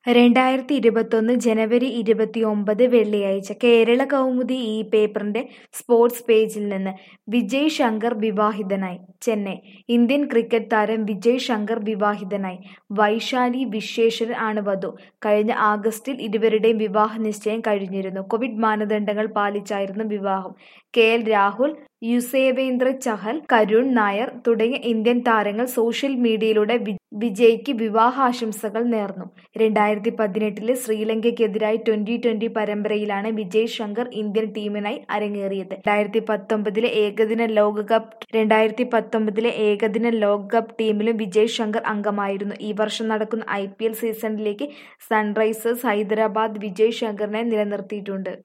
രണ്ടായിരത്തി ഇരുപത്തൊന്ന് ജനുവരി ഇരുപത്തിയൊമ്പത് വെള്ളിയാഴ്ച കേരള കൗമുദി ഈ പേപ്പറിന്റെ സ്പോർട്സ് പേജിൽ നിന്ന് വിജയ് ശങ്കർ വിവാഹിതനായി ചെന്നൈ ഇന്ത്യൻ ക്രിക്കറ്റ് താരം വിജയ് ശങ്കർ വിവാഹിതനായി വൈശാലി വിശ്വേശ്വരൻ ആണ് വധു കഴിഞ്ഞ ആഗസ്റ്റിൽ ഇരുവരുടെയും വിവാഹ നിശ്ചയം കഴിഞ്ഞിരുന്നു കോവിഡ് മാനദണ്ഡങ്ങൾ പാലിച്ചായിരുന്നു വിവാഹം കെ എൽ രാഹുൽ യുസേവേന്ദ്ര ചഹൽ കരുൺ നായർ തുടങ്ങിയ ഇന്ത്യൻ താരങ്ങൾ സോഷ്യൽ മീഡിയയിലൂടെ വി- വിജയ്ക്ക് വിവാഹാശംസകൾ നേർന്നു രണ്ടായിരത്തി പതിനെട്ടിലെ ശ്രീലങ്കയ്ക്കെതിരായ ട്വന്റി ട്വന്റി പരമ്പരയിലാണ് വിജയ് ശങ്കർ ഇന്ത്യൻ ടീമിനായി അരങ്ങേറിയത് രണ്ടായിരത്തി പത്തൊമ്പതിലെ ഏകദിന ലോകകപ്പ് രണ്ടായിരത്തി പത്തൊമ്പതിലെ ഏകദിന ലോകകപ്പ് ടീമിലും വിജയ് ശങ്കർ അംഗമായിരുന്നു ഈ വർഷം നടക്കുന്ന ഐ പി എൽ സീസണിലേക്ക് സൺറൈസേഴ്സ് ഹൈദരാബാദ് വിജയ് ശങ്കറിനെ നിലനിർത്തിയിട്ടുണ്ട്